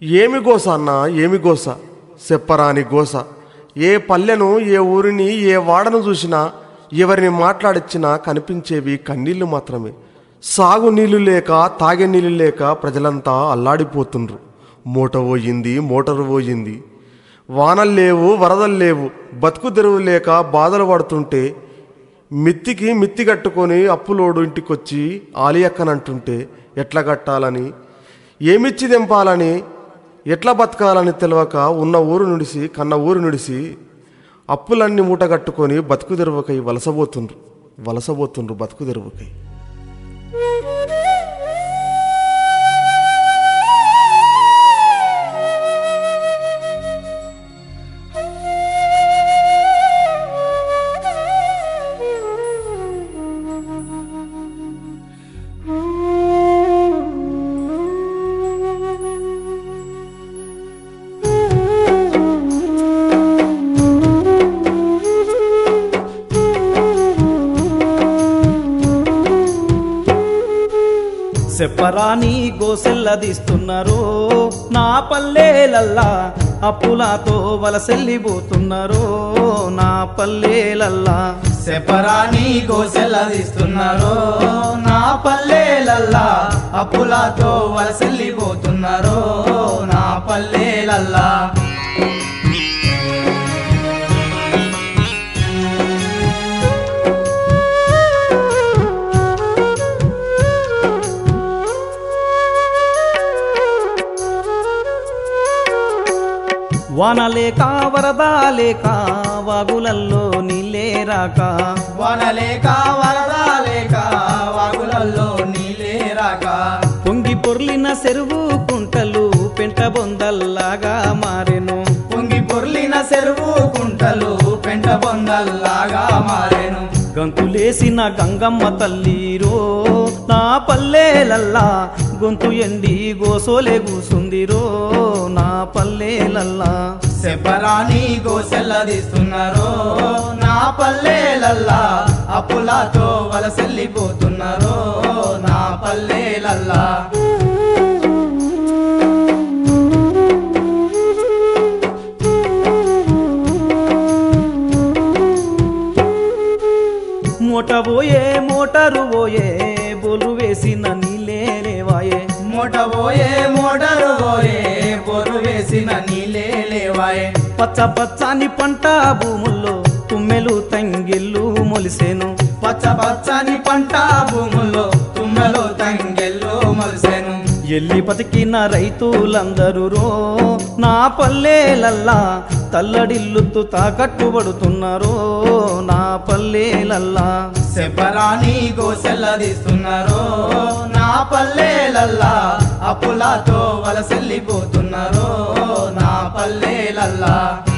ఏమి గోస అన్న ఏమి గోస చెప్పరాని గోస ఏ పల్లెను ఏ ఊరిని ఏ వాడను చూసినా ఎవరిని మాట్లాడిచ్చినా కనిపించేవి కన్నీళ్లు మాత్రమే సాగు నీళ్లు లేక తాగే నీళ్లు లేక ప్రజలంతా అల్లాడిపోతుండ్రు మూట పోయింది మోటారు పోయింది వానలు లేవు వరదలు లేవు బతుకు తెరువు లేక బాధలు పడుతుంటే మిత్తికి మిత్తి కట్టుకొని అప్పులోడు ఇంటికొచ్చి ఆలియక్కనంటుంటే ఎట్లా కట్టాలని ఏమిచ్చి తెంపాలని ఎట్లా బతకాలని తెలియక ఉన్న ఊరు నుడిసి కన్న ఊరు నుడిసి అప్పులన్నీ మూట కట్టుకొని బతుకు తెరువుకై వలసబోతుండ్రు వలసబోతుండ్రు బతుకు తెరువుకై చెప్పరాని గోసెల్లదిస్తున్నారు నా పల్లెలల్లా అప్పులతో వలసెల్లిపోతున్నారు నా పల్లెలల్లా సెపరాని గోసెల్లదిస్తున్నారు నా పల్లెలల్లా అప్పులతో వలసెల్లిపోతున్నారు నా పల్లెలల్లా వాన లేక వరద లేక వాగులల్లో నీళ్ళే రాక వనలేక వరద లేక వాగులలో నీళ్ళే రాక పొంగి పొర్లిన చెరువు కుంటలు పెంట బొందల్లాగా మారెను పొంగి పొర్లిన చెరువు కుంటలు పెంట బొందల్లాగా మారెను గంతులేసిన గంగమ్మ తల్లిరో నా పల్లెలల్లా గొంతు ఎండి గోసోలే కూసుందిరో నా పల్లెలల్లా సెపరాని గోసెల్లదిస్తున్నారు నా పల్లెలల్లా అప్పులతో వలసెల్లిపోతున్నారు నా పల్లెలల్లా మూట పోయే మోటారు పోయే బోలు వేసిన నీళ్ళే రేవాయే మూట పోయే మోటారు పోయే బొరు వేసిన నీళ్ళే లేవాయే పచ్చ పచ్చని పంట భూముల్లో తుమ్మెలు తంగిళ్ళు మొలిసేను పచ్చ పచ్చని పంట భూముల్లో తుమ్మెలు తంగెళ్ళు మొలిసెను ఎల్లి బతికిన రైతులందరూ రో నా పల్లెలల్లా తల్లడిల్లుతూ తాకట్టుబడుతున్నారో నా పల్లెలల్లా సెపరాని గోసెల్లదిస్తున్నారు నా పల్లెలల్లా అప్పులతో వలసెల్లిపోతున్నారు నా పల్లెలల్లా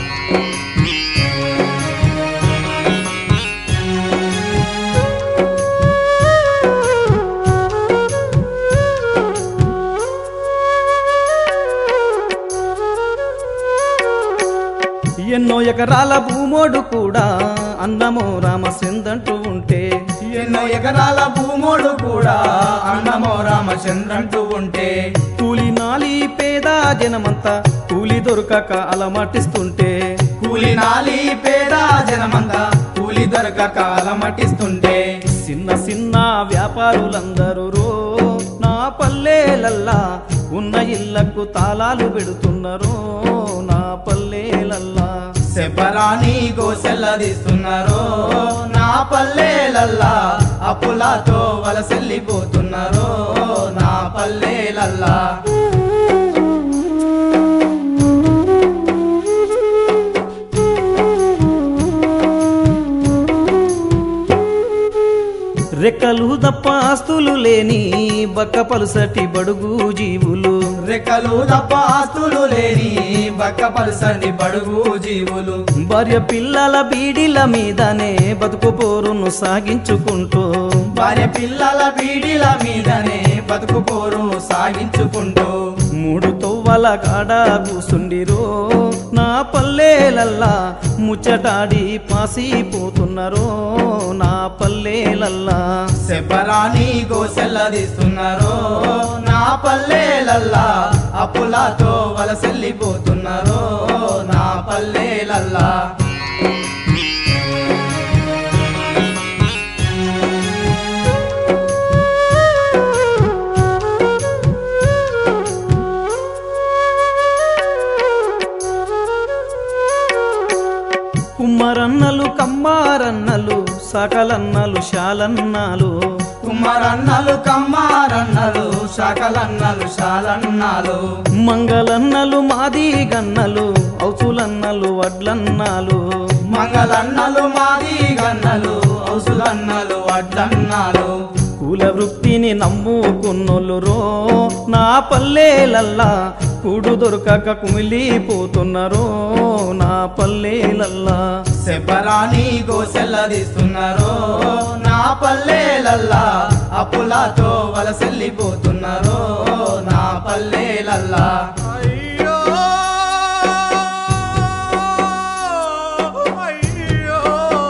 ఎన్నో ఎకరాల భూమోడు కూడా అన్నమో రామచందంటూ ఉంటే ఎన్నో ఎకరాల భూముడు కూడా అన్నమో రామచంద్రంటూ ఉంటే కూలి నాలి పేద జనమంతా కూలి దొరకక అలమటిస్తుంటే కూలి నాలి పేద జనమంతా కూలి దొరకక అలమటిస్తుంటే చిన్న చిన్న వ్యాపారులందరూ రో నా పల్లెలల్లా ఉన్న ఇళ్లకు తాళాలు పెడుతున్నారు నా పల్లెలల్లా సెపరాని గోసెల్లదిస్తున్నారు నా పల్లెలల్లా అప్పులతో వలసెల్లిపోతున్నారు నా పల్లెలల్లా రెక్కలు తప్ప ఆస్తులు లేని బక్క పలుసటి బడుగు జీవులు రెక్కలు తప్ప ఆస్తులు లేని బక్క పలసని బడుగు జీవులు భార్య పిల్లల బీడిల మీదనే బతుకు పోరును సాగించుకుంటూ భార్య పిల్లల బీడిల మీదనే బతుకు పోరును సాగించుకుంటూ మూడు తొవ్వల కాడ కూసుండిరో నా పల్లెలల్లా ముచ్చటాడి పాసిపోతున్నారో నా పల్లెలల్లా వలసెల్లిపోతున్నారో నా పల్లెలల్లా కుమ్మరన్నలు కమ్మారన్నలు సకలన్నలు శాలన్నాలు కుమ్మరన్నలు కమ్మారన్నలు సకలన్నలు శాలన్నాలు మంగళన్నలు మాది గన్నలు ఔసులన్నలు వడ్లన్నాలు మంగళన్నలు మాది గన్నలు ఔసులన్నలు వడ్డన్నాలు కుల వృత్తిని నమ్ముకున్నోళ్ళు రో నా పల్లెలల్లా కూడు దొరకక కుమిలిపోతున్నారో నా పల్లెలల్లా సెబ్బరాని గోసెల్లదిస్తున్నారో నా పల్లెలల్లా అప్పులతో వలసెల్లిపోతున్నారో నా పల్లెలల్లా అయ్యో అయ్యో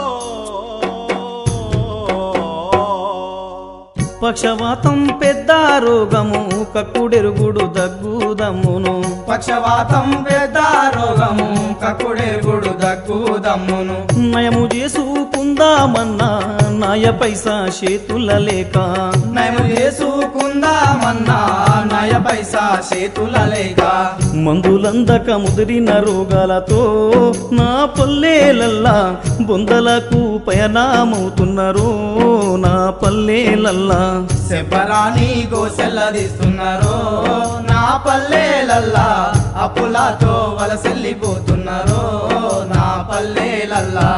పక్షవాతం పెద్ద రోగము కక్కుడెరుగుడు దగ్గుదమ్మును పక్షవాతం పెద్ద రోగము కక్కుడెరుగుడు దగ్గు దమ్మును నయము చేసుకుందామన్నా నాయ పైసా చేతుల లేక నయము చేసుకుందామన్నా నయ పైసా చేతుల లేక మందులందక ముదిరిన రోగాలతో నా పల్లెలల్లా బొందలకు పయనామవుతున్నారు నా పల్లెలల్లా సెబ్బరాని గోసెల్లదిస్తున్నారో నా పల్లెలల్లా అప్పులతో వలసెల్లిపోతున్నారో నా పల్లెలల్లా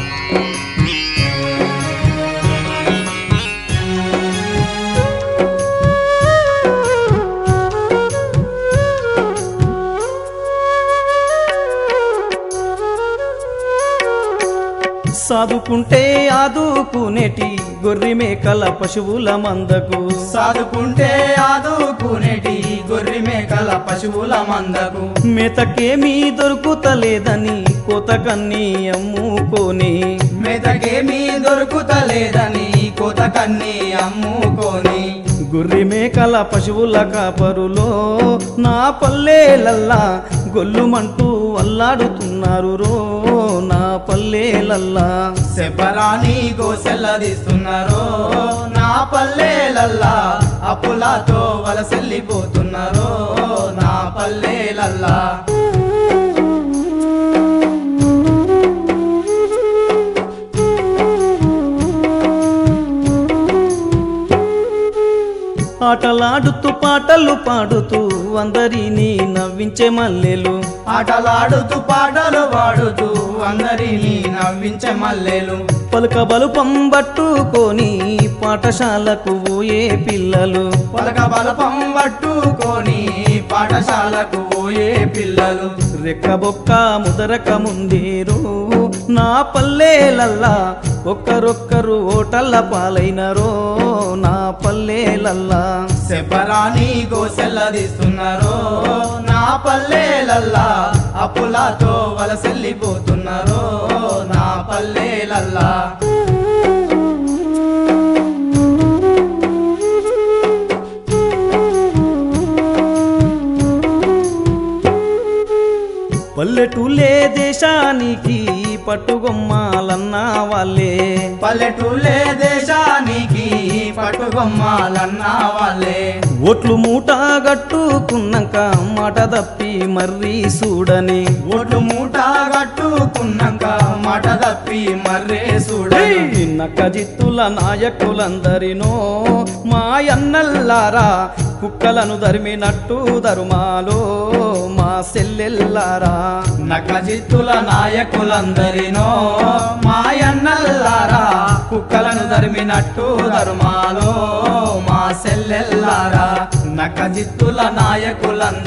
సాదుకుంటే ఆదుకునేటి గొర్రె మేకల పశువుల మందకు సాదుకుంటే ఆదుకునేటి గొర్రె మేకల పశువుల మందకు మేతకేమీ దొరుకుతలేదని కోతకన్ని అమ్ముకొని మెతకేమీ దొరుకుతలేదని కోత కన్ని అమ్ముకొని గొర్రె మేకల పశువుల కాపరులో నా పల్లెలల్లా గొల్లుమంటూ అల్లాడుతున్నారు రో నా పల్లెలల్లా సెబ్బరాని గోసెల్లదిస్తున్నారో నా పల్లెలల్లా అప్పులతో వలసెల్లిపోతున్నారో నా పల్లెలల్లా ఆటలాడుతూ పాటలు పాడుతూ అందరినీ నవ్వించే మల్లెలు ఆటలాడుతూ పాటలు పాడుతూ అందరినీ నవ్వించే మల్లెలు పలుక బలుపం పట్టుకొని పాఠశాలకు పోయే పిల్లలు పలక బలపం పట్టుకొని పాఠశాలకు పోయే పిల్లలు రెక్కబొక్క ముదరక ముందేరు నా పల్లెలల్లా ఒక్కరొక్కరు ఓటల్ల పాలైనరో నా పల్లెలల్లా సెబ్బరాని గోసెల్లదిస్తున్నారో నా పల్లెలల్లా అప్పులతో వలసెల్లిపోతున్నారో నా పల్లెలల్లా పల్లెటూలే దేశానికి పట్టుగొమ్మాలన్నా వాళ్ళే పల్లెటూళ్ళే దేశానికి పట్టుగొమ్మాలన్న వాళ్ళే ఓట్లు మూట గట్టుకున్నాక మాట తప్పి మర్రి చూడని ఓట్లు మూట కట్టుకున్నాక మాట తప్పి మర్రే చూడని నక్క జిత్తుల నాయకులందరినో మాయన్నల్లారా కుక్కలను ధరిమినట్టు ధర్మాలో మా సెల్లెల్లారా నకజిత్తుల నాయకులందరినో మాయన్నల్లారా కుక్కలను ధర్మినట్టు ధర్మాలో మా సెల్లెల్లారా నకజిత్తుల నాయకులందరినో